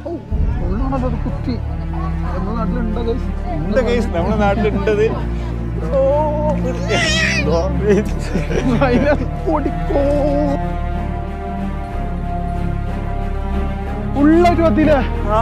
ഓ ഉള്ളാണല്ലോ അത് കുത്തി നമ്മുടെ നാട്ടിലുണ്ടോ ഗൈസ് ഉണ്ട് കേസ് നമ്മുടെ നാട്ടിലുണ്ടത് ഓ ഓടിക്കോ ഉള്ളൊരു കത്തിയില്ലേ ആ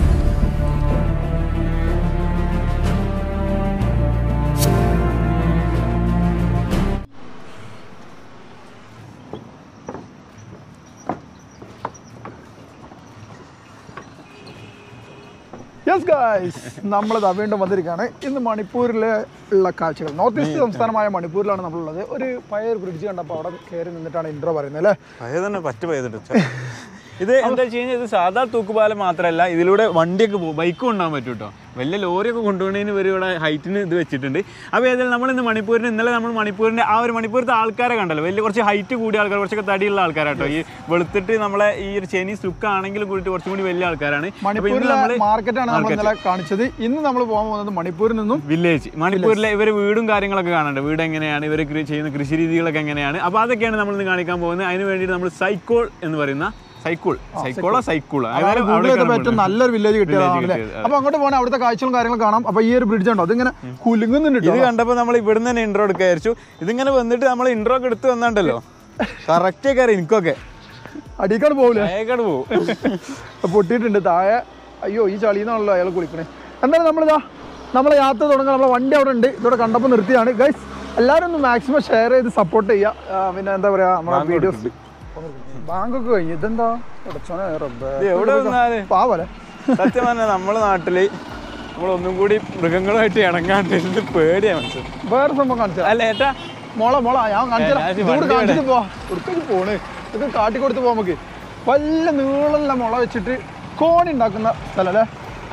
യെസ് ഗായ്സ് നമ്മളിതാ വീണ്ടും വന്നിരിക്കുകയാണ് ഇന്ന് മണിപ്പൂരിലെ ഉള്ള കാഴ്ചകൾ നോർത്ത് ഈസ്റ്റ് സംസ്ഥാനമായ മണിപ്പൂരിലാണ് നമ്മളുള്ളത് ഒരു പഴയ ഒരു ബ്രിഡ്ജ് കണ്ടപ്പോൾ അവിടെ കയറി നിന്നിട്ടാണ് ഇൻട്രോ പറയുന്നത് അല്ലേ പഴയ തന്നെ പറ്റ പയ്യതുണ്ട് ഇത് എന്താ വെച്ച് കഴിഞ്ഞാൽ ഇത് സാധാ തൂക്കുപാലം മാത്രമല്ല ഇതിലൂടെ വണ്ടിയൊക്കെ പോകും ബൈക്കും കൊണ്ടുപോകാൻ പറ്റും കേട്ടോ വലിയ ലോറിയൊക്കെ കൊണ്ടുപോകുന്നതിന് ഇവർ ഇവിടെ ഹൈറ്റിന് ഇത് വെച്ചിട്ടുണ്ട് അപ്പോൾ ഏതായാലും നമ്മൾ ഇന്ന് മണിപ്പൂരിന് ഇന്നലെ നമ്മൾ മണിപ്പൂരിൻ്റെ ആ ഒരു മണിപ്പൂരത്തെ ആൾക്കാരെ കണ്ടല്ലോ വലിയ കുറച്ച് ഹൈറ്റ് കൂടിയ ആൾക്കാർ കുറച്ചൊക്കെ തടിയുള്ള ആൾക്കാരാട്ടോ ഈ വെളുത്തിട്ട് നമ്മളെ ഈ ഒരു ചൈനീസ് ലുക്ക് ആണെങ്കിലും കൂടിയിട്ട് കുറച്ചും കൂടി വലിയ ആൾക്കാരാണ് അപ്പോൾ ഇന്ന് മണിപ്പൂരിലെ നമ്മൾ മാർക്കറ്റാണ് നമ്മൾ ഇന്നലെ കാണിച്ചത് ഇന്ന് നമ്മൾ പോകാൻ പോകുന്നത് മണിപ്പൂരിൽ നിന്നും വില്ലേജ് മണിപ്പൂരിലെ ഇവർ വീടും കാര്യങ്ങളൊക്കെ കാണുന്നുണ്ട് വീട് എങ്ങനെയാണ് ഇവർ ചെയ്യുന്ന കൃഷി രീതികളൊക്കെ എങ്ങനെയാണ് അപ്പോൾ അതൊക്കെയാണ് നമ്മൾ ഇന്ന് കാണിക്കാൻ പോകുന്നത് അതിന് വേണ്ടിയിട്ട് നമ്മൾ സൈക്കോൾ എന്ന് പറയുന്ന സൈക്കിൾ സൈക്കോളോ സൈക്കിൾ അതാണ് ഗൂഗിൾ ചെയ്തപ്പോൾ ഏറ്റവും നല്ലൊരു വില്ലേജ് കിട്ടിയതാണ് അല്ലേ കിട്ടിയത്, അപ്പൊ അങ്ങോട്ട് പോകണേ അവിടുത്തെ കാഴ്ചകളും കാര്യങ്ങളും കാണാം അപ്പൊ ഈ ഒരു ബ്രിഡ്ജ് ഉണ്ടോ അതിങ്ങനെ കുലുങ്ങുന്നുണ്ട് ഇത് കേട്ടോ കണ്ടപ്പോൾ നമ്മൾ ഇവിടുന്ന് തന്നെ ഇൻട്രോ എടുക്കാൻ വിചാരിച്ചു ഇതിങ്ങനെ വന്നിട്ട് നമ്മൾ ഇൻട്രോ ഒക്കെ എടുത്ത് വന്നിട്ടുണ്ടല്ലോ കറക്റ്റ് കയറി എനിക്കൊക്കെ അടിക്കാട് പോകില്ല വേഗം പോവും പൊട്ടിയിട്ടുണ്ട് താഴെ അയ്യോ ഈ ചളിന്നാണല്ലോ അയാൾ കുളിക്കണേ എന്തായാലും നമ്മളിതാ നമ്മളെ യാത്ര തുടങ്ങാൻ നമ്മളെ വണ്ടി അവിടെ ഉണ്ട് ഇതോടെ കണ്ടപ്പോൾ നിർത്തിയാണ് ഗൈസ് എല്ലാവരും ഒന്ന് മാക്സിമം ഷെയർ ചെയ്ത് സപ്പോർട്ട് ചെയ്യുക ആ, പിന്നെ എന്താ പറയാ നമ്മളെ ബാങ്ക് വീഡിയോസ് ബാങ്കൊക്കെ കഴിഞ്ഞു ഇതെന്താ ഉടച്ചോനെ റബ്ബേ. ഇത് എവിടെ വന്നാല് പാവല്ലേ സത്യം പറഞ്ഞാൽ നമ്മുടെ നാട്ടില് നമ്മൾ ഒന്നും കൂടി മൃഗങ്ങളുമായിട്ട് ഇണങ്ങാണ്ട് ഇത് പേടിയാ മനസ്സിൽ വേറെ സംഭവം കാണിച്ചാ അല്ല ഏട്ടാ മോള മോള ഞാൻ കാണിച്ചാ ഞാൻ ഇതുകൂടെ വണ്ടി കാണിച്ചിട്ട് പോവാ കൊടുത്തേക്ക് പോണ് ഇതൊക്കെ കാട്ടി കൊടുത്ത് പോവാ നമുക്ക് വല്ല നീളമുള്ള മുള വെച്ചിട്ട് കോണി ഉണ്ടാക്കുന്ന സ്ഥലം അല്ലേ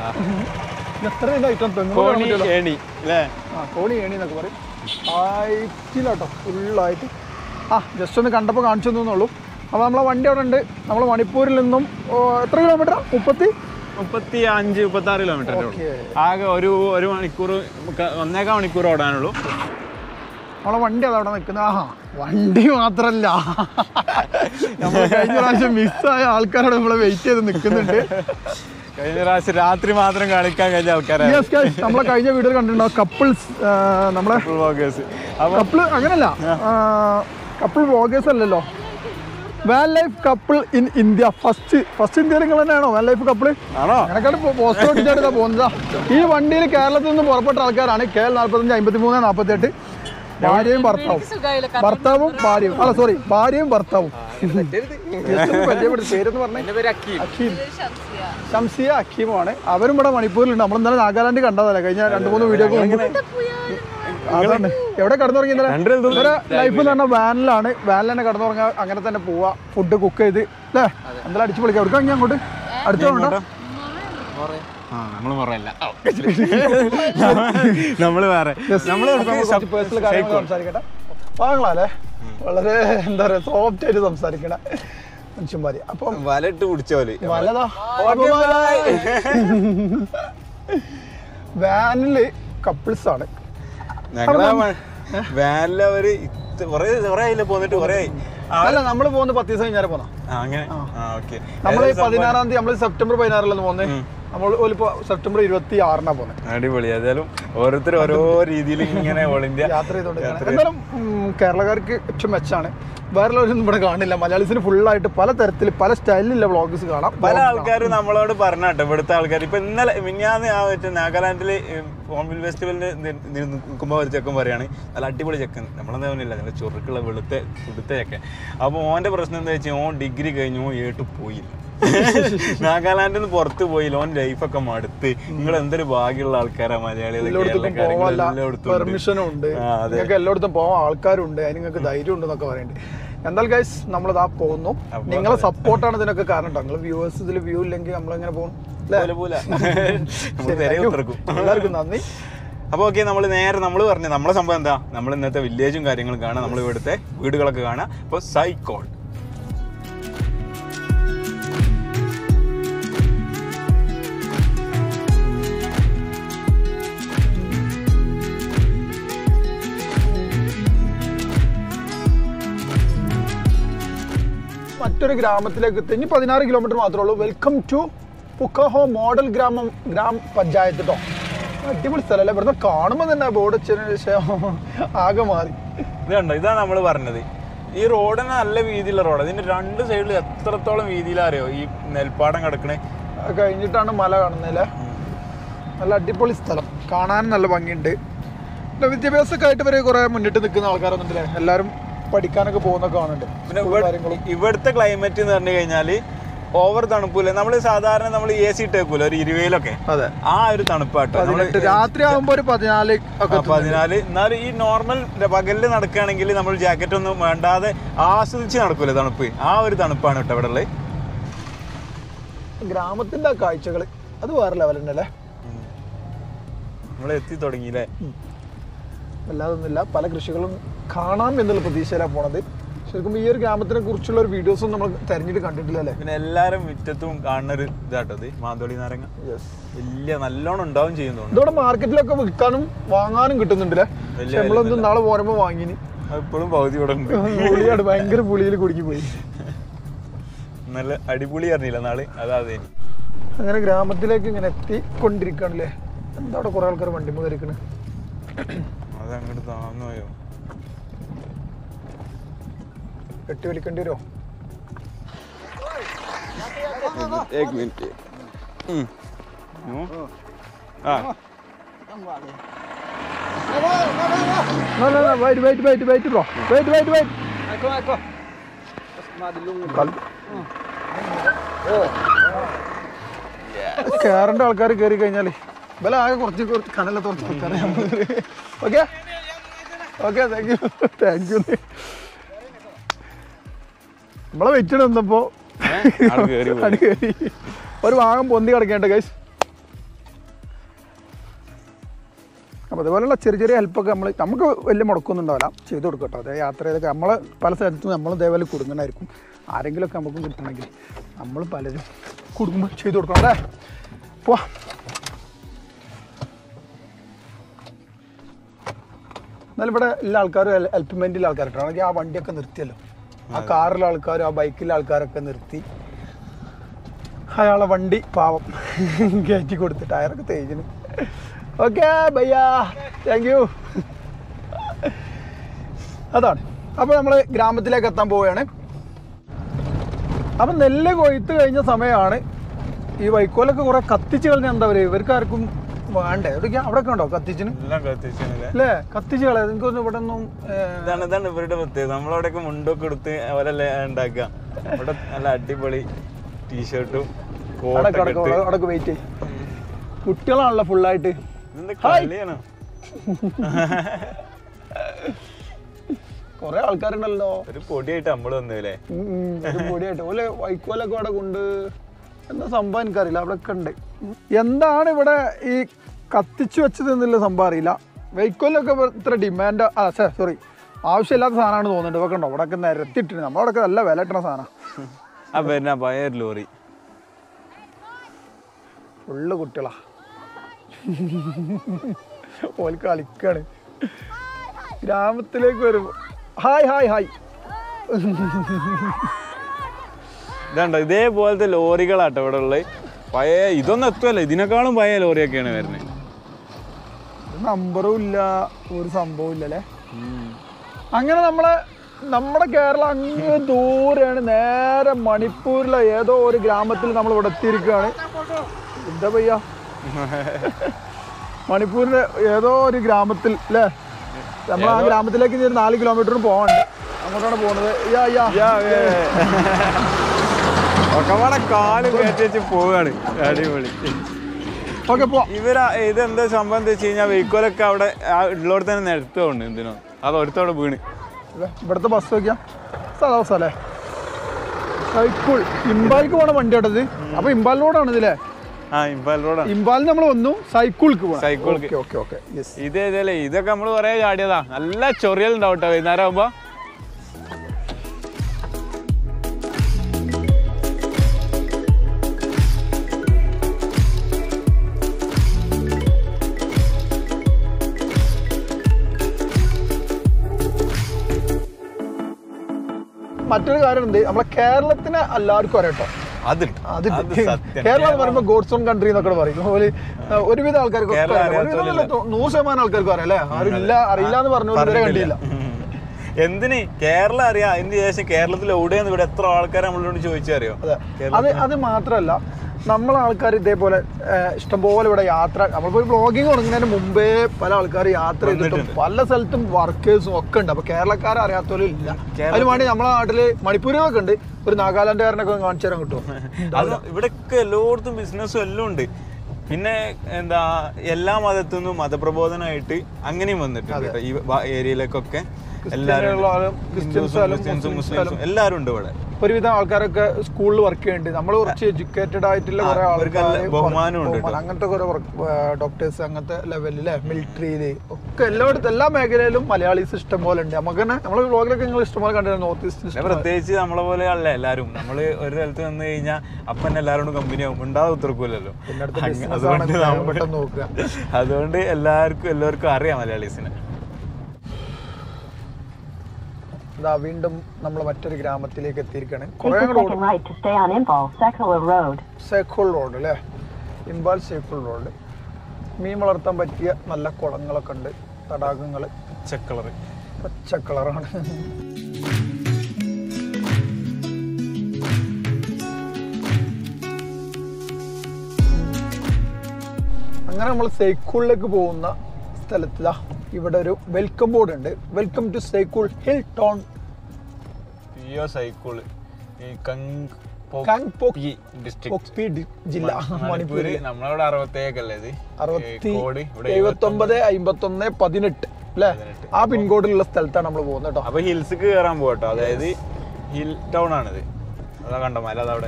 ഇത് എത്ര ഇതിന്റെ ഐറ്റം തെങ്ങ് പോകാൻ കോണി പറ്റുമല്ലോ. ഏണി അല്ലേ ആ കോണി ഏണി എന്നൊക്കെ പറയും ഹൈറ്റിലാട്ടോ ഫുള്ളായിട്ട് ആ ജസ്റ്റ് ഒന്ന് കണ്ടപ്പോൾ കാണിച്ചു തന്നുള്ളൂ അപ്പോൾ നമ്മളെ വണ്ടി അവിടെ ഉണ്ട് നമ്മൾ മണിപ്പൂരിൽ നിന്നും ഓ, എത്ര കിലോമീറ്റർ മുപ്പത്തി മുപ്പത്തി അഞ്ച് മുപ്പത്തി ആറ് കിലോമീറ്റർ ഓക്കെ ആകെ ഒരു ഒരു മണിക്കൂർ ക- ഒന്നേകാൽ മണിക്കൂർ ഓടാനുള്ളൂ നമ്മളെ വണ്ടി അതവിടെ നിൽക്കുന്നത് ആഹാ വണ്ടി മാത്രല്ല നമ്മൾ കഴിഞ്ഞ പ്രാവശ്യം മിസ്സായ ആൾക്കാരോട് നമ്മളെ വെയിറ്റ് ചെയ്ത് നിൽക്കുന്നുണ്ട് കഴിഞ്ഞ പ്രാവശ്യം രാത്രി മാത്രം കളിക്കാൻ കഴിഞ്ഞ ആൾക്കാരാണ് യെസ് ഗൈസ് നമ്മളെ കഴിഞ്ഞ വീഡിയോ കണ്ടിട്ടുണ്ടാവും കപ്പിൾസ് നമ്മളെ വ്ളോഗേഴ്സ് അപ്പൊ കപ്പിൾ അങ്ങനല്ല കപ്പിൾ വ്ളോഗേഴ്സ് അല്ലല്ലോ van life couple in India first first ഇന്ത്യയിൽ നിങ്ങൾ തന്നെയാണോ വാൻ ലൈഫ് കപ്പിൾ ആണോ അങ്ങനെക്കാട്ട് പോസ്റ്റ് നോക്കിച്ചാണ് പോകുന്നതാ ഈ വണ്ടിയിൽ കേരളത്തിൽ നിന്ന് പുറപ്പെട്ട ആൾക്കാരാണ് കെ എൽ നാൽപ്പത്തഞ്ച് അമ്പത്തി മൂന്ന് നാൽപ്പത്തി എട്ട് ഭാര്യയും ഭർത്താവും ഭർത്താവും ഭാര്യയും അല്ല സോറി ഭാര്യയും ഭർത്താവും Just ഒന്ന് പരിചയപ്പെടുത്തി പേരെന്ന് പറഞ്ഞേ അഖീം ഷംസിയ അഖീമാണ് അവരും ഇവിടെ മണിപ്പൂരിലുണ്ട് നമ്മൾ ഇന്നലെ നാഗാലാൻഡ് കണ്ടതല്ലേ കഴിഞ്ഞ രണ്ട് മൂന്ന് വീഡിയോ അതാണ് എവിടെ കിടന്നുറങ്ങി ഇന്നലെ രണ്ടര ദിവസം ഇവരെ ലൈഫ് എന്ന് പറഞ്ഞാൽ വാനിലാണ് വാനിൽ തന്നെ കിടന്നുറങ്ങാൻ അങ്ങനെ തന്നെ പോവാ ഫുഡ് കുക്ക് ചെയ്ത് അല്ലേ എന്തായാലും അടിച്ചു പൊളിക്കാം എവിടെ അങ്ങ് അങ്ങോട്ട് അടുത്തോണ്ടോ ആ നമ്മള് പറയല്ല നമ്മള് വേറെ നമ്മള് പേഴ്സണൽ കാര്യങ്ങൾ സംസാരിക്കട്ടെ പാങ്ങളല്ലേ വളരെ എന്താ പറയാ സോഫ്റ്റ് ആയിട്ട് സംസാരിക്കണ മനുഷ്യന്മാര് അപ്പം വലട്ട് പിടിച്ച പോലെ വലതാ വാനില് കപ്പിൾസ് ആണ് ഞങ്ങളെ വാനില് അവര് ഇത് കൊറേ കൊറേ ആയില്ല പോന്നിട്ട് കൊറേ ആയി ആ, അല്ല നമ്മൾ പോകുന്നത് പത്ത് ദിവസം കഴിഞ്ഞാൽ പോന്നാ ആ, അങ്ങനെ ആ ഓക്കെ നമ്മൾ പതിനാറാം തീയതി നമ്മൾ സെപ്റ്റംബർ പതിനാറിലാണ് പോകുന്നത് നമ്മൾ ഇപ്പോ സെപ്റ്റംബർ ഇരുപത്തി ആറിനാ പോകുന്നത് അടിപൊളി ഏതായാലും ഓരോരുത്തർ ഓരോ രീതിയിൽ ഇങ്ങനെ ഓൾ ഇന്ത്യ യാത്ര ചെയ്തോണ്ടിരിക്കുകയാണ് എന്തായാലും ഉം, കേരളക്കാർക്ക് ഏറ്റവും മെച്ചാണ് വേറെ ഒന്നും ഇവിടെ കാണില്ല മലയാളീസിന് ഫുള്ളായിട്ട് പല തരത്തിൽ പല സ്റ്റൈലിലുള്ള വ്ളോഗ്സ് കാണാം പല ആൾക്കാരും നമ്മളോട് പറഞ്ഞാട്ടോ ഇവിടുത്തെ ആൾക്കാർ ഇപ്പൊ ഇന്നലെ മിഞ്ഞാന്ന് ആ മറ്റേ നാഗാലാൻഡില് ഫോൺബിൽ ഫെസ്റ്റിവലിന് നിൽക്കുമ്പോൾ ഒരു ചെക്കൻ പറയാണ് നല്ല അടിപൊളി ചെക്കൻ നമ്മളെന്താ പറഞ്ഞില്ല നല്ല ചുരുക്കുള്ള വെളുത്ത തുടുത്ത ചെക്കൻ അപ്പോൾ ഓന്റെ പ്രശ്നം എന്താ വെച്ചാൽ ഓൻ ഡിഗ്രി കഴിഞ്ഞു ഓൻ ഏട്ട് പോയില്ല നാഗാലാൻഡിൽ നിന്ന് പുറത്ത് പോയില്ല ഓൻ ലൈഫൊക്കെ മടുത്ത് നിങ്ങൾ എന്തൊരു ഭാഗ്യമുള്ള ആൾക്കാരാ മലയാളികൾ എല്ലായിടത്തും പോവാല്ല എല്ലായിടത്തും ഉണ്ട്. പെർമിഷനും ഉണ്ട് ആ, അതെ. നിങ്ങൾക്ക് എല്ലായിടത്തും പോവാൻ ആൾക്കാരുണ്ട് അതിന് നിങ്ങൾക്ക് ധൈര്യം ഉണ്ട് എന്നൊക്കെ പറയുന്നുണ്ട് എന്തായാലും ഗൈസ് നമ്മളിതാ പോകുന്നു അപ്പൊ നിങ്ങളെ സപ്പോർട്ടാണ് ഇതിനൊക്കെ കാരണം കേട്ടോ നിങ്ങൾ വ്യൂവേഴ്സ് ഇതിൽ വ്യൂ ഇല്ലെങ്കിൽ നമ്മളെങ്ങനെ പോകും അല്ലേ പോലെ പോലെ നമ്മൾ ശരി, തിരയെ thank you. ഉത്തർക്കും എല്ലാവർക്കും നന്ദി അപ്പോൾ ഓക്കെ നമ്മൾ നേരെ നമ്മൾ പറഞ്ഞു നമ്മളെ സംഭവം എന്താ നമ്മൾ ഇന്നത്തെ വില്ലേജും കാര്യങ്ങളും കാണാം നമ്മൾ ഇവിടുത്തെ വീടുകളൊക്കെ കാണാം അപ്പോൾ സൈക്കോൾ മറ്റൊരു ഗ്രാമത്തിലേക്ക് എത്തി ഇനി പതിനാറ് കിലോമീറ്റർ മാത്രമേ ഉള്ളൂ വെൽക്കം ടു പുക്കഹോ മോഡൽ ഗ്രാമം ഗ്രാം പഞ്ചായത്ത് കേട്ടോ അടിപൊളി സ്ഥലമല്ലേ ഇവിടുന്ന് കാണുമ്പോൾ തന്നെ ബോർഡ് വെച്ചതിന് ശേഷം ആകെ മാറി ഇത് കണ്ടോ ഇതാണ് നമ്മൾ പറഞ്ഞത് ഈ റോഡിന് നല്ല വീതിയുള്ള റോഡ് ഇതിന്റെ രണ്ട് സൈഡിൽ എത്രത്തോളം വീതിയിലറിയോ ഈ നെൽപ്പാടം കിടക്കണേ അത് കഴിഞ്ഞിട്ടാണ് മല കാണുന്നതല്ലേ നല്ല അടിപൊളി സ്ഥലം കാണാൻ നല്ല ഭംഗിയുണ്ട് പിന്നെ വിദ്യാഭ്യാസമൊക്കെ ആയിട്ട് വരെ കുറേ മുന്നിട്ട് നിൽക്കുന്ന ആൾക്കാരൊന്നുമില്ലേ എല്ലാവരും പഠിക്കാനൊക്കെ പോകുന്നൊക്കെ കാണുന്നുണ്ട് പിന്നെ School ഇവിടെ- കാര്യങ്ങളും ഇവിടുത്തെ ക്ലൈമറ്റ് എന്ന് പറഞ്ഞു കഴിഞ്ഞാല് ഓവർ തണുപ്പില്ല നമ്മൾ സാധാരണ നമ്മൾ എ സി ഇട്ടേക്കൂല ഒരു ഇരുപതിലൊക്കെ അതെ ആ ഒരു തണുപ്പാട്ടോ നമ്മള് പതിനെട്ട് രാത്രി ആകുമ്പോ ഒരു പതിനാല് ഒക്കെ അപ്പൊ അതിനാല് എന്നാലും ഈ നോർമൽ പകലിൽ നടക്കുകയാണെങ്കിൽ നമ്മൾ ജാക്കറ്റ് ഒന്നും വേണ്ടാതെ ആസ്വദിച്ച് നടക്കൂലേ തണുപ്പ് ആ ഒരു തണുപ്പാണ് കേട്ടോ ഇവിടെ ഉള്ളത് ഗ്രാമത്തിന്റെ ആ കാഴ്ചകൾ അത് വേറെ ലെവലുണ്ടല്ലേ നമ്മൾ എത്തി തുടങ്ങിയില്ലേ അല്ലാതൊന്നുമില്ല പല കൃഷികളും കാണാം എന്നുള്ള പ്രതീക്ഷയിലാണ് പോണത് ശരിക്കും ഈ ഒരു ഗ്രാമത്തിനെ കുറിച്ചുള്ള ഒരു വീഡിയോസും നമ്മൾ തെരഞ്ഞിട്ട് കണ്ടിട്ടില്ല അല്ലേ പിന്നെ എല്ലാരും മുറ്റത്തും കാണുന്ന ഒരു ഇതാട്ടോ ഇത് മാന്തോളി നാരങ്ങ വലിയ നല്ലോണം ഉണ്ടാവും ചെയ്യുന്നുണ്ട് ഇതോടെ മാർക്കറ്റിലൊക്കെ വിൽക്കാനും വാങ്ങാനും കിട്ടുന്നുണ്ടല്ലേ പക്ഷെ നമ്മളൊന്നും നാളെ പോരുമ്പോ വാങ്ങിന് ഇപ്പോഴും പകുതി ഇവിടെ ഉണ്ട് പുളിയാണ് ഭയങ്കര പുളിയിൽ കുടുങ്ങി പോയി നല്ല അടിപൊളി അറിഞ്ഞില്ല നാള് അതാ അതെ അങ്ങനെ ഗ്രാമത്തിലേക്ക് ഇങ്ങനെ എത്തിക്കൊണ്ടിരിക്കുകയാണല്ലേ എന്താ അവിടെ കുറെ ആൾക്കാർ വണ്ടിമ കയറിക്കണ് അത് അങ്ങോട്ട് താന്നു പോയോ വെട്ടി വലിക്കേണ്ടി വരുമോ एक मिनट हम्म नो हाँ No, no, no, wait, wait, wait, wait, bro. Wait, wait, wait. കയറേണ്ട ആൾക്കാർ കയറി കഴിഞ്ഞാൽ ഇവലെ ആകെ കുറച്ച് കുറച്ച് കനല കുറച്ച് ആൾക്കാരെ okay okay thank you thank you നമ്മളെ വെച്ചിട്ട് വന്നപ്പോ ആള് കേറി പോയി. അടി കയറി ഒരു ഭാഗം പൊന്തി കിടക്കേണ്ട ഗൈസ് അപ്പോൾ അതുപോലെയുള്ള ചെറിയ ചെറിയ ഹെൽപ്പൊക്കെ നമ്മൾ നമുക്ക് വലിയ മുടക്കൊന്നും ഉണ്ടാവില്ല ചെയ്ത് കൊടുക്കട്ടോ അതായത് യാത്ര ചെയ്തൊക്കെ നമ്മൾ പല സ്ഥലത്തും നമ്മൾ ഇതേപോലെ കുടുങ്ങണമായിരിക്കും ആരെങ്കിലുമൊക്കെ നമുക്ക് കിട്ടണമെങ്കിൽ നമ്മൾ പലരും കുടുങ്ങുമ്പോൾ ചെയ്ത് കൊടുക്കണം അല്ലേ പോ എന്നാലും ഇവിടെ എല്ലാ ആൾക്കാരും ഹെൽപ്മെൻറ്റിലെ ആൾക്കാരുണ്ടോ ആണെങ്കിൽ ആ വണ്ടിയൊക്കെ നിർത്തിയല്ലോ ആ കാറിലെ ആൾക്കാരും ആ ബൈക്കിലെ ആൾക്കാരൊക്കെ നിർത്തി അയാളെ വണ്ടി പാവം കയറ്റി കൊടുത്ത് ടയറൊക്കെ തേച്ചിന് ഓക്കെ ഭയ്യ താങ്ക് യു അതാണ് അപ്പോൾ നമ്മൾ ഗ്രാമത്തിലേക്ക് എത്താൻ പോവുകയാണ് അപ്പം നെല്ല് കൊയ്ത്ത് കഴിഞ്ഞ സമയമാണ് ഈ വൈക്കോലൊക്കെ കുറെ കത്തിച്ച് കളഞ്ഞ എന്താ പറയുക ഇവർക്ക് ആർക്കും വേണ്ടേ എവിടേക്കാ അവിടെ ഉണ്ടോ കത്തിച്ചിന് എല്ലാം കത്തിച്ചല്ലേ അല്ലേ കത്തിച്ച് കളയാം എനിക്കൊന്നും ഇവിടെ ഒന്നും ഇതാണ് ഇതാണ് ഇവരുടെ പ്രത്യേകത നമ്മളവിടെയൊക്കെ മുണ്ടൊക്കെ എടുത്ത് അവരല്ലേ ഉണ്ടാക്കുക ഇവിടെ നല്ല അടിപൊളി ടീഷർട്ടും അടക്ക കോട്ടൊക്കെ ഇട്ട് അടക്ക വെയിറ്റ് ചെയ്യും കുട്ടികളാണല്ലോ ഫുള്ളായിട്ട് ഇതെന്താ കളിയാണ് കുറെ ആൾക്കാരുണ്ടല്ലോ ഒരു പൊടിയായിട്ട് നമ്മൾ വന്നല്ലേ ഉം, ഉം, ഒരു പൊടിയായിട്ട് ഓലെ വൈക്കോലൊക്കെ അവിടെ കൊണ്ട് എന്താ സംഭവം എനിക്കറിയില്ല അവിടെ ഒക്കെ ഉണ്ട് ഉം. എന്താണ് ഇവിടെ ഈ കത്തിച്ചു വെച്ചത് എന്നുള്ള സംഭവം അറിയില്ല വൈക്കോലൊക്കെ ഇവ- ഇത്ര ഡിമാൻഡ് ആ സേ സോറി ആവശ്യമില്ലാത്ത സാധനമാണ് തോന്നുന്നുണ്ട് ഇതൊക്കെ ഉണ്ടോ ഇവിടെ ഒക്കെ നിരത്തിയിട്ടുണ്ട് നമ്മളവിടെ നല്ല വില കിട്ടുന്ന സാധനം ആ പിന്നെ പഴയ ഒരു ലോറി ഫുള്ള് കുട്ടികളാ ഓല് കളിക്കാണ് ഗ്രാമത്തിലേക്ക് വരും ഹായ് ഹായ് ഹായ് ഇതാണ്ടോ ഇതേപോലത്തെ ലോറികളാട്ടോ ഇവിടെ ഉള്ളത് പഴയ ഇതൊന്നും എത്തുമല്ല ഇതിനേക്കാളും പഴയ ലോറിയൊക്കെയാണ് വരുന്നത് നമ്പറും ഇല്ല ഒരു സംഭവം ഇല്ല അല്ലേ അങ്ങനെ നമ്മളെ നമ്മുടെ കേരളം അങ്ങ് ദൂരെയാണ് നേരെ മണിപ്പൂരിലെ ഏതോ ഒരു ഗ്രാമത്തിൽ നമ്മൾ ഇവിടെ എത്തിയിരിക്കുകയാണ് എന്താ പയ്യ മണിപ്പൂരിലെ ഏതോ ഒരു ഗ്രാമത്തിൽ അല്ലേ നമ്മൾ ആ ഗ്രാമത്തിലേക്ക് ഇനി ഒരു നാല് കിലോമീറ്ററിന് പോകാനുണ്ട് അങ്ങോട്ടാണ് പോകുന്നത് യാ യാ ഒക്കെപാടെ കാല് കയറ്റി വെച്ച് പോവുകയാണ് അടിപൊളി ഓക്കെ പോ ഇവരാ ഇതെന്താ സംഭവം എന്താ വെച്ച് കഴിഞ്ഞാൽ വെഹിക്കോലൊക്കെ അവിടെ ആ ഉള്ളോട് തന്നെ നിരത്തുകൊണ്ട് എന്തിനോ അത് ഒരുത്തോടെ വീണ് ഇവ- ഇവിടുത്തെ ബസ് നോക്കിയാ സാധാ ബസ് അല്ലേ സൈക്കിൾ ഇമ്പാലിക്ക് പോണ വണ്ടി ആട്ടത് അപ്പൊ ഇമ്പാൽ റോഡാണ് ഇതില്ലേ ആ ഇമ്പാൽ റോഡാണ് ഇമ്പാലിൽ നമ്മൾ വന്നു സൈക്കിൾക്ക് പോകണം സൈക്കിൾക്ക്. ഓക്കെ ഓക്കെ ഓക്കെ യെസ് ഇത് ഇതല്ലേ ഇതൊക്കെ നമ്മൾ കുറേ ചാടിയതാ നല്ല ചൊറിയലുണ്ടാവും കേട്ടോ വൈകുന്നേരം ആകുമ്പോ മറ്റൊരു കാര്യമുണ്ട് നമ്മളെ കേരളത്തിന് എല്ലാവർക്കും അറിയാം കേട്ടോ അതുണ്ട് അത് അത് സത്യം കേരളം എന്ന് പറയുമ്പോൾ ഗോഡ്സ് ഓൺ കൺട്രി എന്നൊക്കെ പറയും അതുപോലെ ആ, ഒരുവിധ ആൾക്കാർക്ക് കേരളം അറിയാത്തവരില്ല. നൂറ് ശതമാനം ആൾക്കാർക്ക് അറിയാം അല്ലേ ആരും ഇല്ല അറിയില്ല എന്ന് പറഞ്ഞു ഇതുവരെ കണ്ടില്ല ഉം. എന്തിന് കേരളം അറിയാം അതിന് ശേഷം കേരളത്തിൽ എവിടെയെന്ന് ഇവിടെ എത്ര ആൾക്കാർ നമ്മളോട് ചോദിച്ചറിയോ അതെ അത് അത് മാത്രമല്ല നമ്മളെ ആൾക്കാർ ഇതേപോലെ ഏഹ്, ഇഷ്ടംപോലെ ഇവിടെ യാത്ര നമ്മളിപ്പോ ഒരു ബ്ലോഗിങ് തുടങ്ങുന്നതിന് മുമ്പേ പല ആൾക്കാർ യാത്ര ചെയ്തിട്ടും പല സ്ഥലത്തും വർക്കേഴ്സും ഒക്കെ ഉണ്ട് അപ്പൊ കേരളക്കാരെ അറിയാത്തവരും ഇല്ല അതിന് വേണ്ടി നമ്മളെ നാട്ടില് മണിപ്പൂരിലൊക്കെ ഉണ്ട് ഒരു നാഗാലാൻഡുകാരനൊക്കെ ഒന്ന് കാണിച്ചു തരാൻ കിട്ടും അത് ഇവിടെയൊക്കെ എല്ലായിടത്തും ബിസിനസ്സും എല്ലാം ഉണ്ട് പിന്നെ എന്താ എല്ലാ മതത്തിൽ നിന്നും മതപ്രബോധനമായിട്ട് അങ്ങനെയും വന്നിട്ടുണ്ട് കേട്ടോ. ഈ വ- ഏരിയയിലേക്കൊക്കെ എല്ലാവരും ഉണ്ട്. ക്രിസ്ത്യാനികളായാലും ഹിന്ദുസും ക്രിസ്ത്യൻസും മുസ്ലിംസും എല്ലാവരും ഉണ്ട് ഇവിടെ ഒരുവിധം ആൾക്കാരൊക്കെ സ്കൂളിൽ വർക്ക് ചെയ്യുന്നുണ്ട് നമ്മൾ കുറച്ച് എഡ്യൂക്കേറ്റഡ് ആയിട്ടുള്ള കുറെ അവർക്ക് ആൾക്കാർ നല്ല ബഹുമാനം ഉണ്ട് ബഹുമാനം. അങ്ങനത്തെ കുറെ ഡോക്ടേഴ്സ് അങ്ങനത്തെ ലെവലില് മിലിറ്ററിയില് ഒക്കെ എല്ലായിടത്തും എല്ലാ മേഖലയിലും മലയാളീസ് ഇഷ്ടം പോലെ ഉണ്ട് നമുക്ക് തന്നെ നമ്മളെ ബ്ലോഗിലൊക്കെ നിങ്ങൾ ഇഷ്ടം പോലെ കണ്ടിരുന്നു നോർത്ത് ഈസ്റ്റ് പിന്നെ പ്രത്യേകിച്ച് നമ്മളെ പോലെ അല്ല എല്ലാരും നമ്മള് ഒരു സ്ഥലത്ത് വന്നു കഴിഞ്ഞാൽ അപ്പൻ എല്ലാവരോടും കമ്പനി ആവും ഉണ്ടാതെ ഉത്തരക്കൂലല്ലോ അങ്ങ- അതുകൊണ്ട് നമ്മൾ പെട്ടെന്ന് നോക്കുക അതുകൊണ്ട് എല്ലാവർക്കും എല്ലാവർക്കും അറിയാം മലയാളീസിനെ ഇതാ വീണ്ടും നമ്മൾ മറ്റൊരു ഗ്രാമത്തിലേക്ക് എത്തിയിരിക്കുകയാണ് Take കുറെ the second right to stay on Impulse, Secular Road. Saikul road അല്ലേ ഇമ്പാൽ സേക്കുൾ റോഡ് മീൻ വളർത്താൻ പറ്റിയ നല്ല കുളങ്ങളൊക്കെ ഉണ്ട് തടാകങ്ങൾ ചെക്കളറ് പച്ച കളറാണ് അങ്ങനെ നമ്മൾ സൈക്കിളിലേക്ക് പോകുന്ന സ്ഥലത്തിലാ ഇവിടെ ഒരു വെൽക്കം ബോർഡ് ഉണ്ട് welcome to Saikul hill town പിയോ സൈക്കിള് ഈ കങ് കാങ്പോക്ക് ഡിസ്ട്രിക്ട് പൊക്പി ഡി- ജില്ല മണിപ്പൂര് മണിപ്പൂരിൽ നമ്മളവിടെ അറുപത്തേക്കല്ലേ ഇത് അറുപത്തി ഈ കോഡ് ഇവിടെ എഴുപത്തി ഒമ്പത് അമ്പത്തി ഒന്ന് പതിനെട്ട് അല്ലേ പതിനെട്ട്. ആ പിൻകോഡിലുള്ള സ്ഥലത്താണ് നമ്മൾ പോകുന്നത് കേട്ടോ അപ്പൊ ഹിൽസ്ക്ക് കയറാൻ പോകട്ടോ അതായത് ഹിൽ ടൗൺ ആണിത് അതാ കണ്ടോ മല അതവിടെ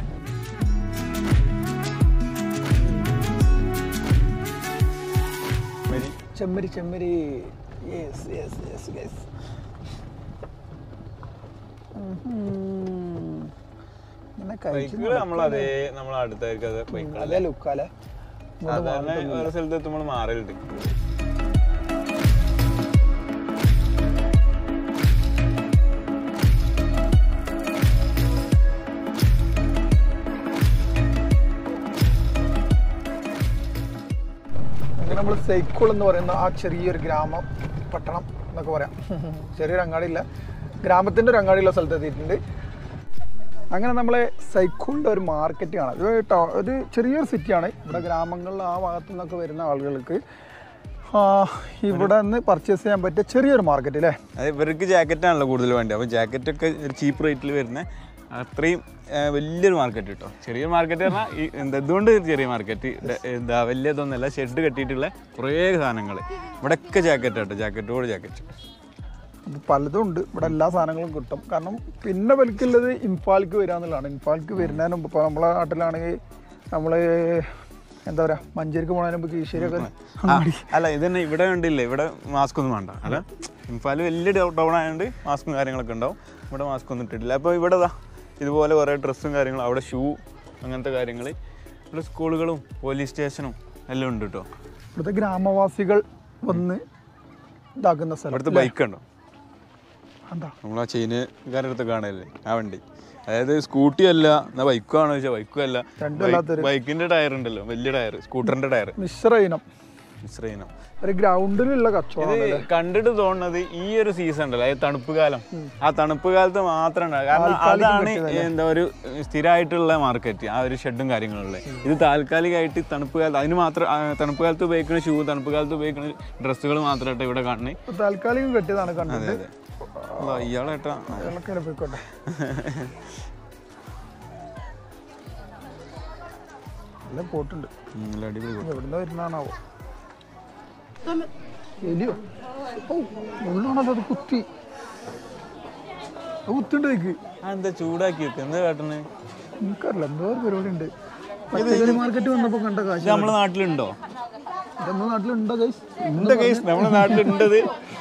വരി. ചെമ്മരി ചെമ്മരി യെസ് യെസ് യെസ് യെസ് ബൈക്കുകൾ നമ്മളതേ നമ്മളെ അടുത്തായിരിക്കും അത് ബൈക്കുകൾ അതേ ലുക്കാലെ സാധാരണ വേറെ സ്ഥലത്ത് എത്തുമ്പോൾ മാറലുണ്ട് അങ്ങനെ നമ്മൾ സൈക്കിൾ എന്ന് പറയുന്ന ആ ചെറിയൊരു ഗ്രാമം പട്ടണം എന്നൊക്കെ പറയാം ചെറിയൊരു അങ്ങാടിയില്ല ഗ്രാമത്തിൻ്റെ ഒരു അങ്ങാടിയുള്ള സ്ഥലത്ത് എത്തിയിട്ടുണ്ട് അങ്ങനെ നമ്മളെ സൈക്കിളിൻ്റെ ഒരു മാർക്കറ്റ് കാണാം ഇത് ടൗ- ഒരു ചെറിയൊരു സിറ്റിയാണ് ഇവിടെ ഗ്രാമങ്ങളിൽ ആ ഭാഗത്തു നിന്നൊക്കെ വരുന്ന ആളുകൾക്ക് ആ, ഇവിടെ നിന്ന് പർച്ചേസ് ചെയ്യാൻ പറ്റിയ ചെറിയൊരു മാർക്കറ്റ് അല്ലേ അത് ഇവർക്ക് ജാക്കറ്റ് ആണല്ലോ കൂടുതൽ വേണ്ടി അപ്പോൾ ജാക്കറ്റ് ഒക്കെ ഒരു ചീപ്പ് റേറ്റിൽ വരുന്ന അത്രയും ആ, വലിയൊരു മാർക്കറ്റ് കിട്ടും ചെറിയ മാർക്കറ്റ് പറഞ്ഞാൽ ഈ എന്താ ഇതുകൊണ്ട് ചെറിയ മാർക്കറ്റ് എന്താ വലിയതൊന്നുമല്ല ഷെഡ് കെട്ടിയിട്ടുള്ള കുറേ സാധനങ്ങൾ ഇവിടെയൊക്കെ ജാക്കറ്റ് കേട്ടോ ജാക്കറ്റോട് ജാക്കറ്റ് അപ്പോൾ പലതും ഉണ്ട് ഇവിടെ എല്ലാ സാധനങ്ങളും കിട്ടും കാരണം പിന്നെ വലിക്കുള്ളത് ഇംഫാൽക്ക് വരിക എന്നുള്ളതാണ് ഇംഫാൽക്ക് വരുന്നതിന് മുമ്പ് ഇപ്പോൾ നമ്മളെ നാട്ടിലാണെങ്കിൽ നമ്മൾ എന്താ പറയുക മഞ്ചേരിക്ക് പോകുന്നതിന് മുമ്പ് കീശ്ശേരിയൊക്കെ അങ്ങാടി അല്ല ഇത് തന്നെ ഇവിടെ കണ്ടില്ലേ ഇവിടെ മാസ്ക് ഒന്നും വേണ്ട അല്ല ഇംഫാൽ വലിയ ടൗൺ ആയതുകൊണ്ട് മാസ്കും കാര്യങ്ങളൊക്കെ ഉണ്ടാവും ഇവിടെ മാസ്ക് ഒന്നും ഇട്ടിട്ടില്ല അപ്പോൾ ഇവിടെ ദാ ഇതുപോലെ കുറേ ഡ്രസ്സും കാര്യങ്ങളും അവിടെ ഷൂ അങ്ങനത്തെ കാര്യങ്ങൾ ഇവിടെ സ്കൂളുകളും പോലീസ് സ്റ്റേഷനും എല്ലാം ഉണ്ട് കേട്ടോ ഇവിടുത്തെ ഗ്രാമവാസികൾ വന്ന് ഇതാക്കുന്ന സ്ഥലം ഇവിടുത്തെ ബൈക്ക് ഉണ്ടോ എന്താ നമ്മൾ ആ ചൈനക്കാരുടെ അടുത്ത് കാണല്ലേ ആ വണ്ടി അതായത് സ്കൂട്ടി അല്ല എന്നാ ബൈക്കും ആണോ ചോദിച്ചാൽ ബൈക്കും അല്ല രണ്ടും അല്ലാത്തൊരു ബൈക്കിന്റെ ടയർ ഉണ്ടല്ലോ വലിയ ടയർ സ്കൂട്ടറിന്റെ ടയർ മിശ്ര ഇനം മിശ്രീനം ഒരു ഗ്രൗണ്ടിലുള്ള കച്ചവടം ഇത് കണ്ടിട്ട് തോന്നുന്നത് ഈ ഒരു സീസൺ ഉണ്ടല്ലോ അതായത് തണുപ്പ് കാലം ആ തണുപ്പ് കാലത്ത് മാത്രം ഉണ്ടാകും കാരണം അതാണ് എന്താ ഒരു സ്ഥിരമായിട്ടുള്ള മാർക്കറ്റ് ആ ഒരു ഷെഡും കാര്യങ്ങളുള്ള ഇത് താൽക്കാലികമായിട്ട് തണുപ്പ് കാലത്ത് അതിന് മാത്രം ആ, തണുപ്പ് കാലത്ത് ഉപയോഗിക്കുന്ന ഷൂ തണുപ്പ് കാലത്ത് ഉപയോഗിക്കുന്ന ഡ്രസ്സുകൾ മാത്രമായിട്ട് ഇവിടെ കാണുന്നത് ഇപ്പൊ താൽക്കാലികം കെട്ടിയതാണ് അതെ കണ്ടത് അതെ അല്ല, ഇയാളേട്ടാ അയാളൊക്കെ പോയിക്കോട്ടെ നല്ല പോട്ടുണ്ട് ഉം, നല്ല അടിപൊളി കൂട്ടം. എവിടുന്ന് വരുന്നതാണാവോ എലിയോ ഓ ഉള്ളാണല്ലോ അത് കുത്തി അത് കുത്തിണ്ട് നിക്ക് ആ എന്താ ചൂടാക്കി വെക്ക് എന്താ കാട്ടണ് എനിക്കറിയില്ല എന്തോ ഒരു പരിപാടി ഉണ്ട് പച്ചക്കറി മാർക്കറ്റ് വന്നപ്പോ കണ്ട കാശ് ഇത് നമ്മുടെ നാട്ടിലുണ്ടോ ഇതെന്തോ നാട്ടിലുണ്ടോ ഗൈസ് ഉണ്ട് കേസ് നമ്മുടെ നാട്ടിലുണ്ടത്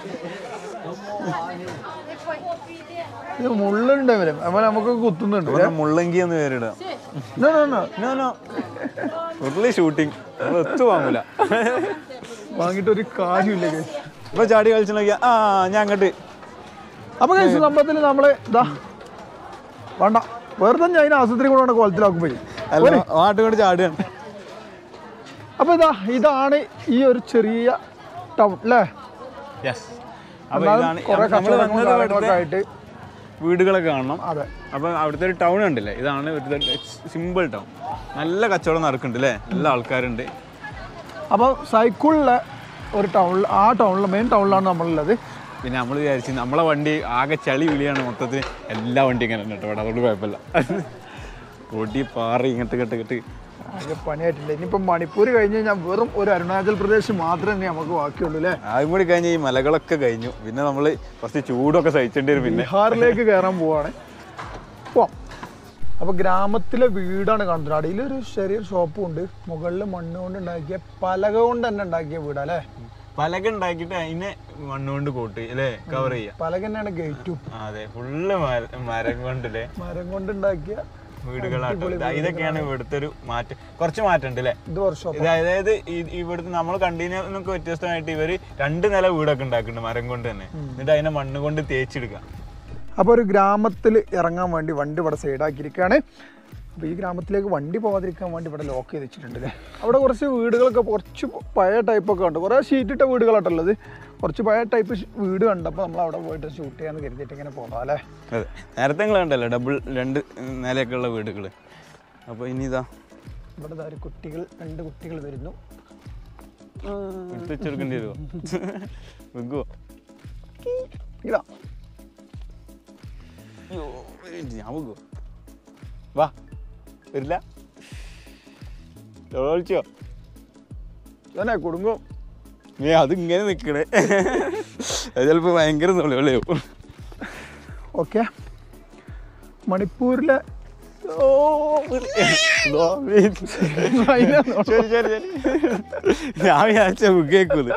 ഇത് മുള്ളുണ്ട് വരും അപ്പൊ നമുക്ക് കുത്തുന്നുണ്ട് ഇവിടെ മുള്ളങ്കി എന്ന് പേരിടാം No, no, no. No no ഉരുളി ഷൂട്ടിങ് നമ്മൾ ഒത്തു വാങ്ങൂല വാങ്ങിയിട്ട് ഒരു കാര്യമില്ല ഗൈസ് ഇപ്പൊ ചാടി കളിച്ചു നോക്കിയാ ആ ഞാൻ അങ്ങോട്ട് അപ്പൊ ഗൈസ് സംഭവത്തിൽ നമ്മള് ഇതാ വേണ്ട വെറുതെ ഞാൻ അതിന് ആശുപത്രി കൂടെ കോലത്തിലാക്കും പോയി അല്ല ആട്ടും കൊണ്ട് ചാടുകയാണ് അപ്പൊ ഇതാ ഇതാണ് ഈ ഒരു ചെറിയ ടൗൺ അല്ലേ യെസ് അപ്പൊ എന്നാലും ഇതാണ് കുറെ നമ്മൾ കച്ചവടങ്ങളും വന്നത് കാര്യങ്ങളൊക്കെ ഇവിടുത്തെ ആയിട്ട് വീടുകളൊക്കെ കാണണം അതെ അപ്പൊ അവിടുത്തെ ഒരു ടൗൺ ഉണ്ടല്ലേ ഇതാണ് ഇവിടുത്തെ സിമ്പിൾ ടൗൺ നല്ല കച്ചവടം നടക്കുന്നുണ്ട് അല്ലേ നല്ല ആൾക്കാരുണ്ട് അപ്പോൾ സൈക്കിളിലെ ഒരു ടൗണിൽ ആ ടൗണിൽ മെയിൻ ടൗണിലാണ് നമ്മളുള്ളത് പിന്നെ നമ്മൾ വിചാരിച്ചു നമ്മളെ വണ്ടി ആകെ ചളി വിളിയാണ് മൊത്തത്തിൽ എല്ലാ വണ്ടിയും ഇങ്ങനെ ഉണ്ട് കേട്ടോ ഇവിടെ അതുകൊണ്ട് കുഴപ്പമില്ല പൊടി പാറി ഇങ്ങോട്ട് കെട്ട് കെട്ട് അതിന് പണിയായിട്ടില്ല ഇനിയിപ്പം മണിപ്പൂർ കഴിഞ്ഞ് കഴിഞ്ഞാൽ വെറും ഒരു അരുണാചൽ പ്രദേശ് മാത്രമേ നമുക്ക് ബാക്കിയുള്ളൂ അല്ലേ അതും കൂടി കഴിഞ്ഞ് ഈ മലകളൊക്കെ കഴിഞ്ഞു പിന്നെ നമ്മൾ കുറച്ച് ചൂടൊക്കെ സഹിച്ചേണ്ടി വരും പിന്നെ ബീഹാറിലേക്ക് കയറാൻ പോവാണ് പോവാം അപ്പോൾ ഗ്രാമത്തിലെ വീടാണ് കാണുന്നത് അടിയിലൊരു ചെറിയൊരു ഷോപ്പും ഉണ്ട് മുകളിൽ മണ്ണ് കൊണ്ട് ഉണ്ടാക്കിയ പലക കൊണ്ട് തന്നെ ഉണ്ടാക്കിയ വീടാ അല്ലേ പലക ഉണ്ടാക്കിയിട്ട് അതിനെ മണ്ണുകൊണ്ട് കൂട്ടി അല്ലേ കവർ ചെയ്യാം പലക തന്നെയാണ് ഗേറ്റും ആ, അതെ ഫുള്ള് മരം കൊണ്ടല്ലേ മരം കൊണ്ട് ഉണ്ടാക്കിയ വീടുകളാട്ടോ ഇതാ, ഇതൊക്കെയാണ് ഇവിടുത്തെ ഒരു മാറ്റം കുറച്ച് മാറ്റം ഉണ്ട് അല്ലേ ഇത് വർഷം ഇത് അതായത് ഈ- ഇവിടുത്തെ നമ്മൾ കണ്ടീനൊക്കെ വ്യത്യസ്തമായിട്ട് ഇവര് രണ്ട് നില വീടൊക്കെ ഉണ്ടാക്കുന്നുണ്ട് മരം കൊണ്ട് തന്നെ എന്നിട്ട് അതിനെ മണ്ണ് കൊണ്ട് തേച്ചെടുക്കുക അപ്പോൾ ഒരു ഗ്രാമത്തിൽ ഇറങ്ങാൻ വേണ്ടി വണ്ടി ഇവിടെ സൈഡാക്കിയിരിക്കുകയാണ് അപ്പോൾ ഈ ഗ്രാമത്തിലേക്ക് വണ്ടി പോകാതിരിക്കാൻ വേണ്ടി ഇവിടെ ലോക്ക് ചെയ്ത് വെച്ചിട്ടുണ്ട് അല്ലേ അവിടെ കുറച്ച് വീടുകളൊക്കെ കുറച്ച് പഴയ ടൈപ്പൊക്കെ ഉണ്ട് കുറേ ഷീറ്റിട്ട വീടുകളായിട്ടുള്ളത് കുറച്ച് പഴയ ടൈപ്പ് വീട് കണ്ടപ്പോൾ നമ്മൾ അവിടെ പോയിട്ട് ഷൂട്ട് ചെയ്യാന്ന് കരുതിയിട്ട് ഇങ്ങനെ പോകാം അല്ലേ അതെ നേരത്തെ നിങ്ങൾ കണ്ടല്ലോ ഡബിൾ രണ്ട് നിലയൊക്കെ ഉള്ള വീടുകൾ അപ്പോൾ ഇനി ഇതാ ഇവിടെ ദാ ഒരു കുട്ടികൾ രണ്ട് കുട്ടികൾ വരുന്നു എടുത്ത് വെച്ചെടുക്കേണ്ടി വരുമോ വെക്കുവോ ഇതാ അയ്യോ, ഞാൻ വെക്കുവോ വാ വരില്ല വിളിച്ചോ ഇതന്നെ കുടുംബം നീ അത് ഇങ്ങനെ നിൽക്കണേ അത് ചിലപ്പോൾ ഭയങ്കര നുള്ളിയാവും ഓക്കെ മണിപ്പൂരിലെ ഓ അതിനാ ശരി ശരി ശരി ഞാൻ വിചാരിച്ച ബുക്കേക്കൂത്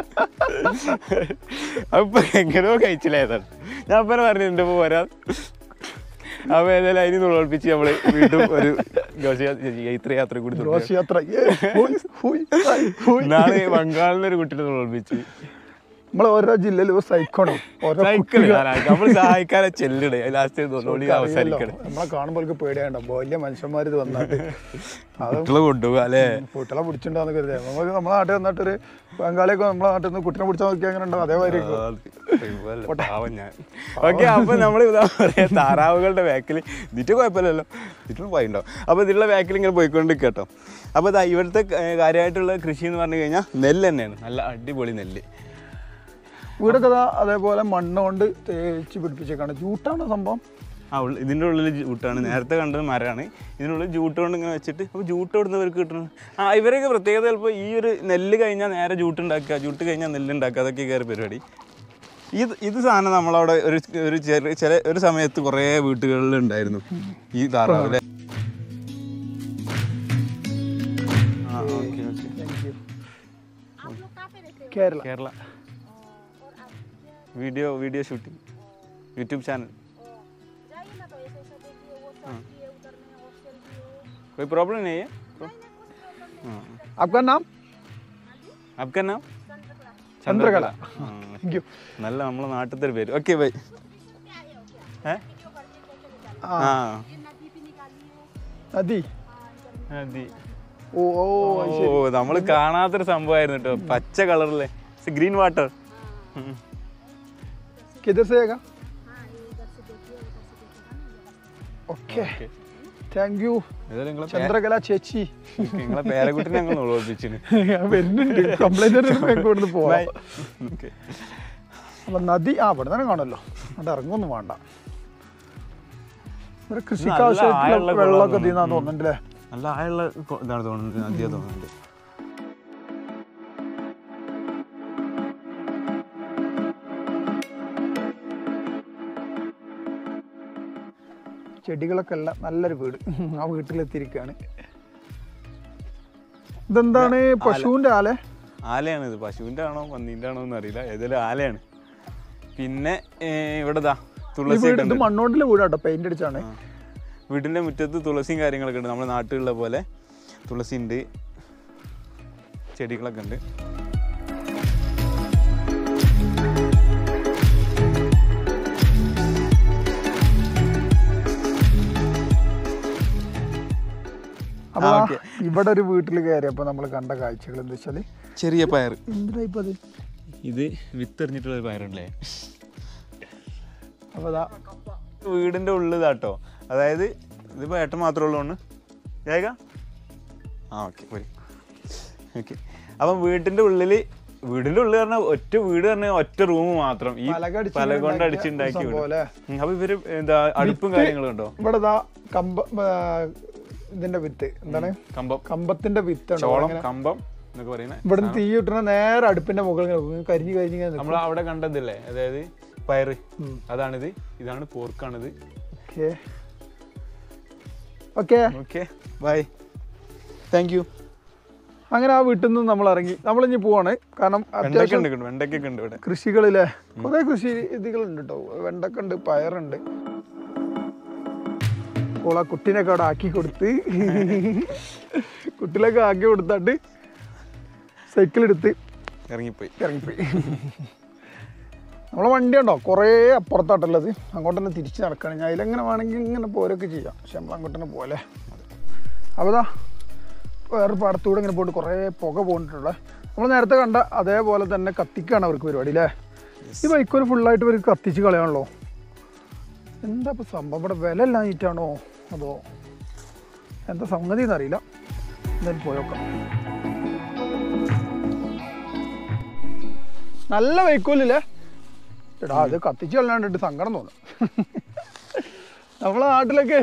അപ്പൊ എങ്ങനെയോ കഴിച്ചില്ലായതാണ് ഞാൻ അപ്പനെ പറഞ്ഞു എൻ്റെ ഒപ്പം വരാം അപ്പൊ ഏതായാലും അതിന് നുളപ്പിച്ച് നമ്മള് വീണ്ടും ഒരു യാത്ര യാത്ര കൂടി തുടങ്ങി. ഘോഷയാത്ര ഏ, ഹൂയ്, ഹൂയ്, ഹായ്, ഹൂയ്. നാളെ ബംഗാളിലെ ഒരു കുട്ടിനെ നുളപ്പിച്ച് നമ്മൾ ഓരോ ജില്ലയിലും സൈക്കോണോ ഓരോ സൈക്കിള് നമ്മൾ സഹായിക്കാതെ ചെല്ലിടേ ലാസ്റ്റ് തൊണ്ണൂടി അറിയില്ലല്ലോ. അവസാനിക്കണേ നമ്മളെ കാണുമ്പോൾ പേടിയാണ്ടോ വലിയ മനുഷ്യന്മാർ ഇത് വന്നിട്ട് അത് കുട്ടികളെ കൊണ്ടുപോകാ അല്ലേ കുട്ടികളെ പിടിച്ചിട്ടുണ്ടാന്ന് കരുതിയാ നമുക്ക് നമ്മളെ നാട്ടിൽ വന്നിട്ടൊരു ബംഗാളിയൊക്കെ നമ്മളെ നാട്ടിൽ നിന്ന് കുട്ടിനെ പിടിച്ചാൽ നോക്കി അങ്ങനെ ഉണ്ടാവും അതേമാതിരി പാവം ഞാൻ ഓക്കെ അപ്പൊ നമ്മൾ ഇതാ പറയാ താറാവുകളുടെ ബാക്കിൽ ഇതിട്ട് കുഴപ്പമില്ലല്ലോ ഇതിട്ടും പോയിണ്ടോ അപ്പൊ ഇതിലുള്ള ബാക്കിൽ ഇങ്ങനെ പോയിക്കൊണ്ട് കേട്ടോ അപ്പൊ ഇതാ ഇവിടുത്തെ ഏർ, കാര്യമായിട്ടുള്ള കൃഷി എന്ന് പറഞ്ഞു കഴിഞ്ഞാൽ നെല്ല് തന്നെയാണ് നല്ല അടിപൊളി നെല്ല് വീടൊക്കെ ദാ അതേപോലെ മണ്ണ് കൊണ്ട് തേച്ച് പിടിപ്പിച്ചേക്കാണ് ജൂട്ടാണ് സംഭവം ആ ഉള്ള ഇതിൻ്റെ ഉള്ളിൽ ജൂട്ടാണ് നേരത്തെ കണ്ടത് മരമാണ് ഇതിനുള്ളിൽ ജൂട്ട് കൊണ്ട് ഇങ്ങനെ വെച്ചിട്ട് അപ്പോൾ ജൂട്ട് കൊടുത്ത് ഇവർക്ക് കിട്ടുന്നത് ആ ഇവരൊക്കെ പ്രത്യേകത ചിലപ്പോൾ ഈ ഒരു നെല്ല് കഴിഞ്ഞാൽ നേരെ ജൂട്ട് ഉണ്ടാക്കുക ജൂട്ട് കഴിഞ്ഞാൽ നെല്ല് ഉണ്ടാക്കുക അതൊക്കെ കയറി പരിപാടി ഇത് ഇത് സാധനം നമ്മളവിടെ ഒരു ഒരു ചെറിയ ചില ഒരു സമയത്ത് കുറേ വീട്ടുകളിൽ ഉണ്ടായിരുന്നു ഈ താറാവ് അല്ലേ ആ okay okay Kerala Kerala video video shooting YouTube channel कोई प्रॉब्लम नहीं है हाँ आपका नाम आपका नाम ചന്ദ്രകല हाँ, താങ്ക് യു നല്ല നമ്മളെ നാട്ടിലത്തെ ഒരു പേര് ഓക്കെ ബൈ ഏ ആ നദി അതി ഓ ഓ ഓ നമ്മൾ കാണാത്തൊരു സംഭവമായിരുന്നു കേട്ടോ പച്ച കളറിലെ ഗ്രീൻ വാട്ടർ किधर से आएगा ഓക്കെ താങ്ക് യു ഏതായാലും നിങ്ങളെ പേ- ചന്ദ്രകല ചേച്ചി നിങ്ങളെ പേരക്കുട്ടിനെ ഞങ്ങൾ ഓർപ്പിച്ചിന് ഞാൻ വരുന്നുണ്ട് കംപ്ലൈന്റ് ഇവിടുന്ന് പോവാം ഓക്കെ അപ്പൊ നദി ആ ഇവിടെ തന്നെ കാണുമല്ലോ അവിടെ ഇറങ്ങൊന്നും വേണ്ട ഇവിടെ കൃഷിക്ക് നല്ല ആവശ്യമായിട്ടുള്ള ആഴമുള്ള വെള്ളമൊക്കെ കുളമാണ്. തീന്നാന്ന് തോന്നുന്നുണ്ടല്ലേ നല്ല ആയുള്ള കൊ- ഇതാണ് തോന്നുന്നത് നദിയാ തോന്നുന്നുണ്ട് ചെടികളൊക്കെ ഉള്ള നല്ലൊരു വീട് ആ വീട്ടിലെത്തിയിരിക്കുകയാണ് ഇതെന്താണ് പശുവിന്റെ ആലെ ആലയാണ് ഇത് പശുവിൻ്റെ ആണോ പന്നീൻ്റെ ആണോ എന്ന് അറിയില്ല ഏതായാലും ആലയാണ് പിന്നെ ഏ, ഇവിടെ ദാ ഈ തുളസി വീട് ഇത് മണ്ണോണ്ടിലെ വീടാട്ടോ പെയിന്റ് അടിച്ചാണ് വീടിൻ്റെ മുറ്റത്ത് തുളസിയും കാര്യങ്ങളൊക്കെ ഉണ്ട് നമ്മുടെ നാട്ടിലുള്ള പോലെ തുളസി ഉണ്ട് ചെടികളൊക്കെ ഉണ്ട് അപ്പൊ ആ, ദാ okay. ഇവിടെ ഒരു വീട്ടിൽ കയറിയപ്പോൾ നമ്മൾ കണ്ട കാഴ്ചകൾ എന്താ വെച്ചാല് ചെറിയ പയർ എന്ത് ടൈപ്പ് അത് ഇത് വിത്തെറിഞ്ഞിട്ടുള്ള ഒരു പയറുണ്ടല്ലേ അപ്പൊ അതാ വീടിന്റെ ഉള്ളിതാട്ടോ അതായത് ഇതിപ്പോ ഏട്ടൻ മാത്രമേ ഉള്ളൂ ജായക ആ ഓക്കെ പോരി ഓക്കെ അപ്പം വീട്ടിന്റെ ഉള്ളില് വീടിന്റെ ഉള്ളിൽ പറഞ്ഞാൽ ഒറ്റ വീട് പറഞ്ഞാൽ ഒറ്റ റൂം മാത്രം ഈ പലക അടിച്ച് പല കൊണ്ട് ഉണ്ടാക്കിയ അടിച്ചുണ്ടാക്കി സംഭവം വീട് അല്ലേ? ഉം, അപ്പൊ ഇവര് എന്താ അടുപ്പും കാര്യങ്ങളും ഉണ്ടോ ഇവിടെ ദാ കമ്പ ആ, ഇതിന്റെ വിത്ത് എന്താണ് കമ്പം കമ്പത്തിന്റെ വിത്ത് ഉണ്ടോ ചോളം ഇങ്ങനെ കമ്പം എന്നൊക്കെ പറയുന്നത് ഇവിടുന്ന് തീ കിട്ടുന്ന നേരെ അടുപ്പിന്റെ മുകളിൽ ഇങ്ങനെ വെക്കും. കരിഞ്ഞ് കരിഞ്ഞ് ഇങ്ങനെ നിൽക്കും. നമ്മൾ അവിടെ കണ്ടതില്ലേ അതായത് പയറ് ഉം. അതാണിത് ഇതാണ് പോർക്കാണിത് okay okay okay bye thank you അങ്ങനെ ആ വീട്ടിൽ നിന്ന് നമ്മൾ ഇറങ്ങി നമ്മൾ ഇനി പോവാണ് കാരണം വെണ്ടയ്ക്ക അത്യാവശ്യം ഉണ്ട് വെണ്ടയ്ക്കൊക്കെ ഉണ്ട് ഇവിടെ കൃഷികളിലെ കുറെ കൃഷി രീതികളുണ്ട് കേട്ടോ വെണ്ടക്ക ഉണ്ട് പയറുണ്ട് അപ്പോൾ ആ കുട്ടീനൊക്കെ അവിടെ ആക്കി കൊടുത്ത് കുട്ടിലൊക്കെ ആക്കി കൊടുത്തിട്ട് സൈക്കിൾ എടുത്ത് ഇറങ്ങിപ്പോയി ഇറങ്ങിപ്പോയി നമ്മളെ വണ്ടി ഉണ്ടോ കുറേ അപ്പുറത്താട്ടുള്ളത് അങ്ങോട്ട് തന്നെ തിരിച്ച് നടക്കണം ഞാൻ അതിലെങ്ങനെ വേണമെങ്കിൽ ഇങ്ങനെ പോരൊക്കെ ചെയ്യാം പക്ഷെ നമ്മൾ അങ്ങോട്ട് തന്നെ പോലെ അപ്പോൾ ദാ വേറെ പാടത്തൂടെ ഇങ്ങനെ പോയിട്ട് കുറേ പുക പോയിട്ടുള്ള നമ്മൾ നേരത്തെ കണ്ട അതേപോലെ തന്നെ കത്തിക്കാണ് അവർക്ക് പരിപാടി അല്ലേ ഈ ബൈക്കൊരു ഫുള്ളായിട്ട് ഇവർക്ക് കത്തിച്ച് കളയാണല്ലോ എന്താ ഇപ്പോൾ സംഭവം ഇവിടെ വില ഇല്ലാഞ്ഞിട്ടാണോ അതോ എന്താ സംഗതി എന്നറിയില്ല എന്തായാലും പോയോക്കാം നല്ല വൈക്കോലില്ലേ എടാ അത് കത്തിച്ച് കളയാണ്ടിട്ട് സങ്കടം തോന്നും നമ്മളെ നാട്ടിലൊക്കെ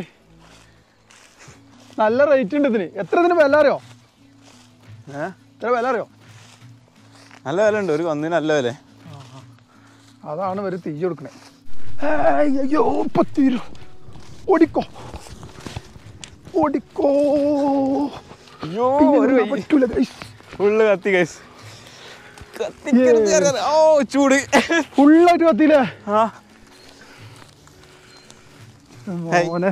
നല്ല റേറ്റ് ഉണ്ട് ഇതിന് എത്ര ഇതിന് വില അറിയോ ഏഹ് എത്ര വില അറിയോ നല്ല വില ഉണ്ട് ഒരു ഒന്നിന് നല്ല വില അതാണ് ഇവർ തീ കൊടുക്കണേ ഏയ് അയ്യോ പത്ത് രൂപ ഓടിക്കോ ഓടിക്കോ അയ്യോ പിന്നെ ഒരു നിന്നാ പറ്റൂല guys. ഫുള്ള് കത്തി കൈസ് കത്തിക്കരുത് അറിയാതെ. ഓ ചൂട് ഫുള്ളായിട്ട് കത്തിയില്ലേ ആ ഹേയ്. മോനെ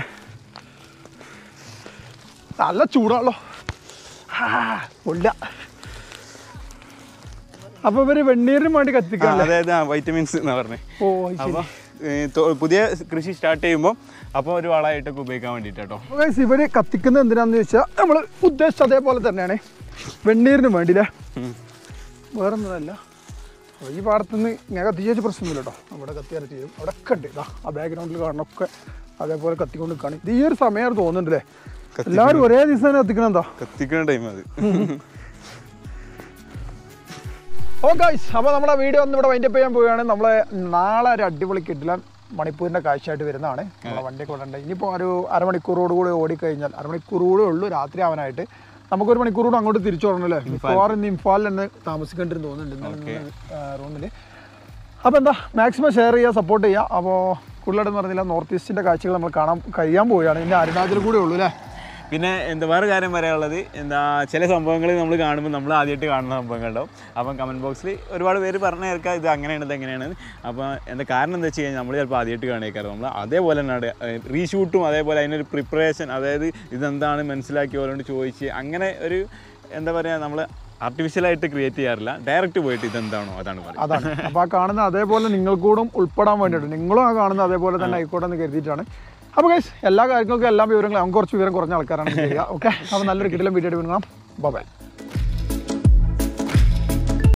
നല്ല ചൂടാണല്ലോ കൊല്ല അപ്പൊ ഇവര് വെണ്ണീരിന് വേണ്ടി ആ, കത്തിക്കാല്ലേ അതായത് ആ വൈറ്റമിൻസ് എന്നാ പറഞ്ഞേ ഓ അത് ശരി. അപ്പൊ ഏ, തൊ- പുതിയ കൃഷി സ്റ്റാർട്ട് ചെയ്യുമ്പോൾ അപ്പോൾ ഒരു വളമായിട്ടൊക്കെ ഉപയോഗിക്കാൻ വേണ്ടിയിട്ട് കേട്ടോ അപ്പൊ guys, ഇവര് കത്തിക്കുന്നത് എന്തിനാന്ന് ചോദിച്ചാൽ നമ്മൾ ഉദ്ദേശിച്ച അതേപോലെ തന്നെയാണ് വെണ്ണീരിന് വേണ്ടിയില്ലേ വേറെ ഒന്നുമല്ല അപ്പൊ ഈ പാടത്തുനിന്ന് ഞാൻ കത്തിച്ചു പ്രശ്നമില്ല കേട്ടോ അവിടെ കത്തി അരച്ച് ചെയ്യും അവിടെ ഒക്കെ ഉണ്ട് ഇതാ ആ ബാക്ക്ഗ്രൗണ്ടിൽ കാണണമൊക്കെ അതേപോലെ കത്തിക്കൊണ്ട് നിൽക്കുകയാണ് ഇത് ഈ ഒരു സമയം തോന്നുന്നുണ്ടല്ലേ എല്ലാവരും ഒരേ ദിവസം തന്നെ കത്തിക്കണം എന്താ കത്തിക്കുന്ന ടൈം അത് ഓ ഗൈസ് അപ്പോൾ നമ്മുടെ വീഡിയോ ഒന്ന് ഇവിടെ വൈൻഡപ്പ് ചെയ്യാൻ പോവുകയാണ് നമ്മൾ നാളെ ഒരു അടിപൊളി കിട്ടില്ല മണിപ്പൂരിൻ്റെ കാഴ്ചയായിട്ട് വരുന്നതാണ് നമ്മളെ വണ്ടിയൊക്കെ ഇവിടെ ഉണ്ട് ഇനിയിപ്പോൾ ഒരു അരമണിക്കൂറോട് കൂടി ഓടിക്കഴിഞ്ഞാൽ അരമണിക്കൂർ കൂടെ ഉള്ളൂ രാത്രി ആവാനായിട്ട് നമുക്കൊരു മണിക്കൂർ കൂടെ അങ്ങോട്ട് തിരിച്ചു വരണം അല്ലേ മിക്കവാറും ഇന്ന് ഇംഫാലിൽ തന്നെ താമസിക്കേണ്ടി തോന്നുന്നുണ്ട് റൂമിൽ അപ്പോൾ എന്താ മാക്സിമം ഷെയർ ചെയ്യുക സപ്പോർട്ട് ചെയ്യുക അപ്പോൾ കൂടുതലായിട്ട് പറഞ്ഞില്ല നോർത്ത് ഈസ്റ്റിൻ്റെ കാഴ്ചകൾ നമ്മൾ കാണാൻ കഴിയാൻ പോവുകയാണ് ഇനി അരുണാചൽ കൂടെ ഉള്ളൂ അല്ലേ പിന്നെ എന്താ വേറെ കാര്യം പറയാനുള്ളത് എന്താ ചില സംഭവങ്ങൾ നമ്മൾ കാണുമ്പോൾ നമ്മൾ ആദ്യമായിട്ട് കാണുന്ന സംഭവങ്ങൾ ഉണ്ടാവും അപ്പം കമൻറ്റ് ബോക്സിൽ ഒരുപാട് പേര് പറഞ്ഞു കേൾക്കാം ഇത് അങ്ങനെയാണ് ഇത് എങ്ങനെയാണ് അപ്പോൾ എന്താ കാരണം എന്താ വെച്ച് കഴിഞ്ഞാൽ നമ്മൾ ചിലപ്പോൾ ആദ്യമായിട്ട് കാണിക്കാറ് നമ്മൾ അതേപോലെ തന്നെയാണ് റീഷൂട്ടും അതേപോലെ അതിനൊരു പ്രിപ്പറേഷൻ അതായത് ഇതെന്താണ് മനസ്സിലാക്കി ഓരോട് ചോദിച്ച് അങ്ങനെ ഒരു എന്താ പറയുക നമ്മൾ ആർട്ടിഫിഷ്യലായിട്ട് ക്രിയേറ്റ് ചെയ്യാറില്ല ഡയറക്റ്റ് പോയിട്ട് ഇതെന്താണോ അതാണ് പറയുന്നത് അതാണ് അപ്പോൾ ആ കാണുന്ന അതേപോലെ നിങ്ങൾക്കൂടും ഉൾപ്പെടാൻ വേണ്ടിയിട്ട് നിങ്ങളും ആ കാണുന്ന അതേപോലെ തന്നെ ആയിക്കോട്ടെ എന്ന് കരുതിയിട്ടാണ് അപ്പോൾ ഗൈസ് എല്ലാ കാര്യങ്ങൾക്കും എല്ലാ വിവരങ്ങളും നമുക്ക് കുറച്ച് വിവരം കുറഞ്ഞ ആൾക്കാരാണ് ചെയ്യുക ഓക്കെ അപ്പോൾ നല്ലൊരു കിട്ടിലും വീഡിയോ എടുക്കണം ബൈ